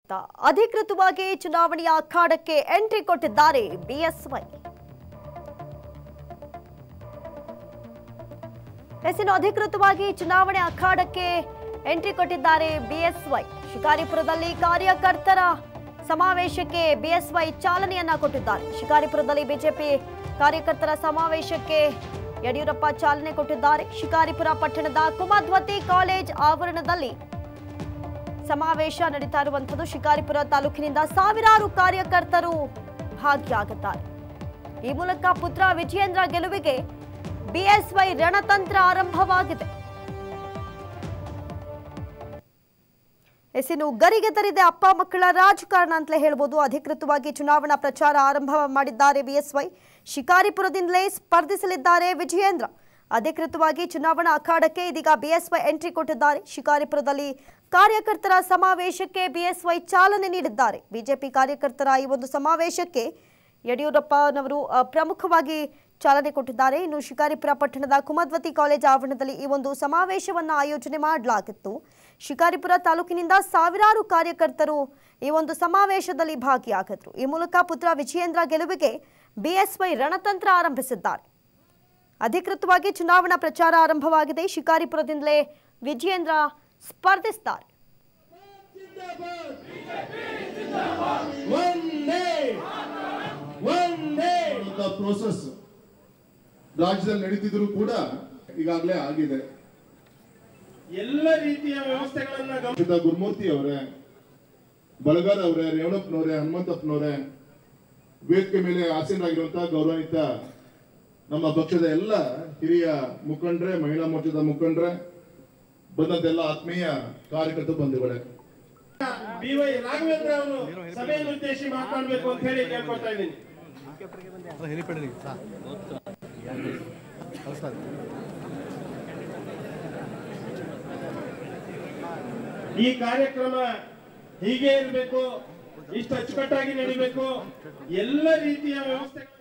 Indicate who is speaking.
Speaker 1: ತ- ಅಧಿಕೃತವಾಗಿ ಚುನಾವಣೆಯ ಅಖಾಡಕ್ಕೆ ಎಂಟ್ರಿ ಕೊಟ್ಟಿದ್ದಾರೆ ಬಿಎಸ್ವೈ ಎಸಿನ ಅಧಿಕೃತವಾಗಿ ಚುನಾವಣೆ ಅಖಾಡಕ್ಕೆ ಎಂಟ್ರಿ ಕೊಟ್ಟಿದ್ದಾರೆ ಬಿಎಸ್ವೈ ಶಿಕಾರಿಪುರದಲ್ಲಿ ಕಾರ್ಯಕರ್ತರ ಸಮಾವೇಶಕ್ಕೆ ಬಿಎಸ್ವೈ ಚಾಲನೆಯನ್ನ ಕೊಟ್ಟಿದ್ದಾರೆ ಶಿಕಾರಿಪುರದಲ್ಲಿ ಬಿಜೆಪಿ ಕಾರ್ಯಕರ್ತರ ಸಮಾವೇಶಕ್ಕೆ ಯಡಿಯೂರಪ್ಪ ಚಾಲನೆ ಕೊಟ್ಟಿದ್ದಾರೆ ಶಿಕಾರಿಪುರ ಪಟ್ಟಣದ ಕುಮಧ್ವತಿ ಕಾಲೇಜ್ ಆವರಣದಲ್ಲಿ ಸಮಾವೇಶ ನಡೀತಾ ಇರುವಂಥದ್ದು ಶಿಕಾರಿಪುರ ತಾಲೂಕಿನಿಂದ ಸಾವಿರಾರು ಕಾರ್ಯಕರ್ತರು ಭಾಗಿಯಾಗುತ್ತಾರೆ ಈ ಮೂಲಕ ಪುತ್ರ ವಿಜಯೇಂದ್ರ ಗೆಲುವಿಗೆ ಬಿಎಸ್ವೈ ರಣತಂತ್ರ ಆರಂಭವಾಗಿದೆ ಎಸಿನು ಗರಿಗೆ ತರಿದೆ ಅಪ್ಪ ಮಕ್ಕಳ ರಾಜಕಾರಣ ಅಂತಲೇ ಹೇಳ್ಬೋದು ಅಧಿಕೃತವಾಗಿ ಚುನಾವಣಾ ಪ್ರಚಾರ ಆರಂಭ ಮಾಡಿದ್ದಾರೆ ಬಿಎಸ್ವೈ ಶಿಕಾರಿಪುರದಿಂದಲೇ ಸ್ಪರ್ಧಿಸಲಿದ್ದಾರೆ ವಿಜಯೇಂದ್ರ ಅಧಿಕೃತವಾಗಿ ಚುನಾವಣಾ ಅಖಾಡಕ್ಕೆ ಇದೀಗ ಬಿಎಸ್ವೈ ಎಂಟ್ರಿ ಕೊಟ್ಟಿದ್ದಾರೆ ಶಿಕಾರಿಪುರದಲ್ಲಿ ಕಾರ್ಯಕರ್ತರ ಸಮಾವೇಶಕ್ಕೆ ಬಿಎಸ್ವೈ ಚಾಲನೆ ನೀಡಿದ್ದಾರೆ ಬಿಜೆಪಿ ಕಾರ್ಯಕರ್ತರ ಈ ಒಂದು ಸಮಾವೇಶಕ್ಕೆ ಯಡಿಯೂರಪ್ಪನವರು ಅ, ಪ್ರಮುಖವಾಗಿ ಚಾಲನೆ ಕೊಟ್ಟಿದ್ದಾರೆ ಇನ್ನು ಶಿಕಾರಿಪುರ ಪಟ್ಟಣದ ಕುಮದ್ವತಿ ಕಾಲೇಜ್ ಆವರಣದಲ್ಲಿ ಈ ಒಂದು ಸಮಾವೇಶವನ್ನು ಆಯೋಜನೆ ಮಾಡಲಾಗಿತ್ತು ಶಿಕಾರಿಪುರ ತಾಲೂಕಿನಿಂದ ಸಾವಿರಾರು ಕಾರ್ಯಕರ್ತರು ಈ ಒಂದು ಸಮಾವೇಶದಲ್ಲಿ ಭಾಗಿಯಾಗಿದ್ರು ಈ ಮೂಲಕ ಪುತ್ರ ವಿಜಯೇಂದ್ರ ಗೆಲುವಿಗೆ ಬಿಎಸ್ವೈ ರಣತಂತ್ರ ಆರಂಭಿಸಿದ್ದಾರೆ ಅಧಿಕೃತವಾಗಿ ಚುನಾವಣಾ ಪ್ರಚಾರ ಆರಂಭವಾಗಿದೆ ಶಿಕಾರಿಪುರದಿಂದಲೇ ವಿಜಯೇಂದ್ರ ಸ್ಪರ್ಧಿಸ್ತಾರೆ
Speaker 2: ಒಂದೇ ಒಂದೇ
Speaker 3: ಪ್ರೋಸೆಸ್ ರಾಜ್ಯದಲ್ಲಿ ನಡೀತಿದ್ರು ಕೂಡ ಈಗಾಗಲೇ ಆಗಿದೆ
Speaker 2: ಎಲ್ಲ ರೀತಿಯ ವ್ಯವಸ್ಥೆಗಳನ್ನ ಗಮ-
Speaker 3: ಶ್ರೀತಾ ಗುರುಮೂರ್ತಿ ಅವರೇ ಬಳಗಾರ್ ಅವರೇ ರೇವಣಪ್ಪನವರೇ ಹನುಮಂತಪ್ಪನವರೇ ವೇದಿಕೆ ಮೇಲೆ ಆಸೀನರಾಗಿರುವಂತಹ ಗೌರವಾನ್ವಿತ ನಮ್ಮ ಪಕ್ಷದ ಎಲ್ಲ ಹಿರಿಯ ಮುಖಂಡ್ರೆ ಮಹಿಳಾ ಮೋರ್ಚಾದ ಮುಖಂಡ್ರೆ ಬಂದಂತ ಎಲ್ಲ ಆತ್ಮೀಯ ಕಾರ್ಯಕರ್ತರು ಬಂಧುಗಳೇ
Speaker 2: ಬಿ ವೈ ರಾಘವೇಂದ್ರ ಅವರು ಸಭೆಯನ್ನು ಉದ್ದೇಶಿಸಿ ಮಾತನಾಡಬೇಕು ಅಂತ ಹೇಳಿ ಕೇಳ್ಕೊಳ್ತಾ ಇದ್ದೀನಿ ಈ ಕಾರ್ಯಕ್ರಮ ಹೀಗೆ ಇರಬೇಕು ಇಷ್ಟು ಅಚ್ಚುಕಟ್ಟಾಗಿ ನಡಿಬೇಕು ಎಲ್ಲ ರೀತಿಯ ವ್ಯವಸ್ಥೆ